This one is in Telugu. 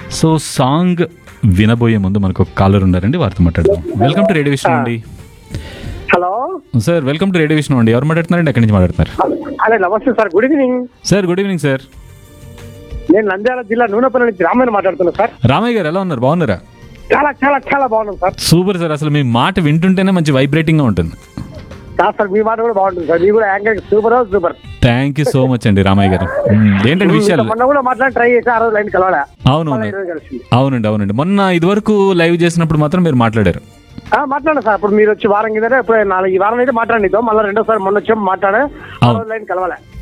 సో సాంగ్ వినబోయే ముందు మనకు ఒక కాలర్ ఉన్నారండి వారితో మాట్లాడదాం వెల్కమ్ టు రేడియో విషయం అండి hello sir welcome to radio Vishayam అండి ఎవరు మాట్లాడుతున్నారండి ఎక్కడి నుంచి మాట్లాడుతున్నారు అదే నమస్తే sir good evening sir good evening sir నేను నంద్యాల జిల్లా నూనెపల్లి నుంచి రామాయణ మాట్లాడుతున్నా సార్ రామయ్య గారు ఎలా ఉన్నారు బాగున్నారా చాలా చాలా చాలా బాగున్నాం సార్ సూపర్ సార్ అసలు మీ మాట వింటుంటేనే మంచి వైబ్రేటింగ్గా ఉంటుంది కాదు సార్ మీ మాట కూడా బాగుంటుంది సార్ మీ కూడా anchor super super thank you so much అండి రామయ్య గారు మ్మ్, ఏంటండి విషయాలు మొన్న కూడా మాట్లాడి ట్రై చేసి ఆ రోజు లైన్ కలవాలా అవును మళ్ళీ అవును ఈరోజు కలిసింది అవునండి అవునండి మొన్న ఇదివరకు లైవ్ చేసినప్పుడు మాత్రం మీరు మాట్లాడారు ఆ, మాట్లాడండి సార్ ఇప్పుడు మీరు వచ్చి వారం కింద ఇప్పుడు నాలుగు ఈ వారం అయితే మాట్లాడిద్దాం మళ్ళీ రెండోసారి మొన్న వచ్చి మాట్లాడే ఆ అవును. రోజు లైన్ కలవాలా